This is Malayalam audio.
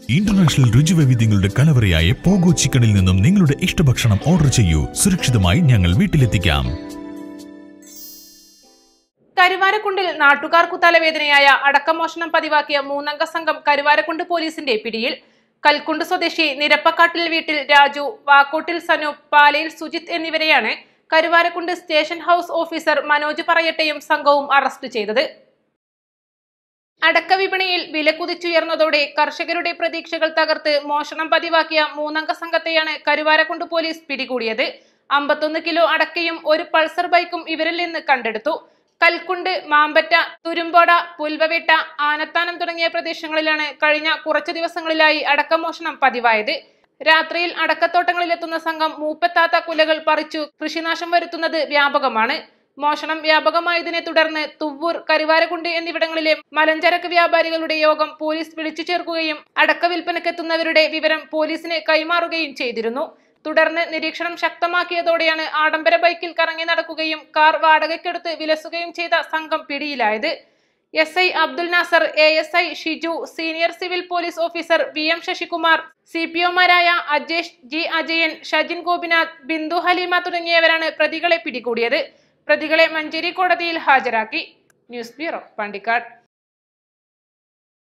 ഇന്റർനാഷണൽ രുചിവൈവിധ്യങ്ങളുടെ കലവറയായ പോഗോ ചിക്കനിൽ നിന്നും നിങ്ങളുടെ ഇഷ്ടഭക്ഷണം ഓർഡർ ചെയ്യൂ സുരക്ഷിതമായി ഞങ്ങൾ വീട്ടിലെത്തിക്കാം കരുവാരക്കുണ്ടിൽ നാട്ടുകാർക്കു തലവേദനയായ അടക്കമോഷണം പതിവാക്കിയ മൂന്നംഗ സംഘം കരുവാരക്കുണ്ട് പോലീസിന്റെ പിടിയിൽ കൽക്കുണ്ട് സ്വദേശി നിരപ്പക്കാട്ടിൽ വീട്ടിൽ രാജു വാക്കോട്ടിൽ സനൂപ് പാലയിൽ സുജിത് എന്നിവരെയാണ് Karuvarakundu station house officer Manoj പറയട്ടെയും സംഘവും അറസ്റ്റ് ചെയ്തത് അടക്ക വിപണിയിൽ വില കുതിച്ചുയർന്നതോടെ കർഷകരുടെ പ്രതീക്ഷകൾ തകർത്ത് മോഷണം പതിവാക്കിയ മൂന്നംഗ സംഘത്തെയാണ് കരുവാരക്കുണ്ട് പോലീസ് പിടികൂടിയത് അമ്പത്തൊന്ന് കിലോ അടക്കയും ഒരു പൾസർ ബൈക്കും ഇവരിൽ നിന്ന് കണ്ടെടുത്തു കൽക്കുണ്ട് മാമ്പറ്റ തുരുമ്പോട പുൽവവേട്ട ആനത്താനം തുടങ്ങിയ പ്രദേശങ്ങളിലാണ് കഴിഞ്ഞ കുറച്ചു ദിവസങ്ങളിലായി അടക്കമോഷണം പതിവായത് രാത്രിയിൽ അടക്കത്തോട്ടങ്ങളിലെത്തുന്ന സംഘം മൂപ്പെത്താത്ത കുലകൾ പറിച്ചു കൃഷിനാശം വരുത്തുന്നത് വ്യാപകമാണ് മോഷണം വ്യാപകമായതിനെ തുടർന്ന് തുവ്വൂർ കരുവാരക്കുണ്ട് എന്നിവിടങ്ങളിലെ മലഞ്ചരക്ക് വ്യാപാരികളുടെ യോഗം പോലീസ് വിളിച്ചു ചേർക്കുകയും അടക്ക വിൽപ്പനക്കെത്തുന്നവരുടെ വിവരം പോലീസിന് കൈമാറുകയും ചെയ്തിരുന്നു തുടർന്ന് നിരീക്ഷണം ശക്തമാക്കിയതോടെയാണ് ആഡംബര ബൈക്കിൽ കറങ്ങി നടക്കുകയും കാർ വാടകയ്ക്കെടുത്ത് വിലസുകയും ചെയ്ത സംഘം പിടിയിലായത് S I Abdul Nasar A S I Shiju senior civil police officer V M Sasikumar C P ഒമാരായ അജേഷ് ജി അജയൻ ഷജിൻ ഗോപിനാഥ് ബിന്ദു ഹലീമ തുടങ്ങിയവരാണ് പ്രതികളെ പിടികൂടിയത് പ്രതികളെ മഞ്ചേരി കോടതിയിൽ ഹാജരാക്കി ന്യൂസ് ബ്യൂറോ പാണ്ടിക്കാട്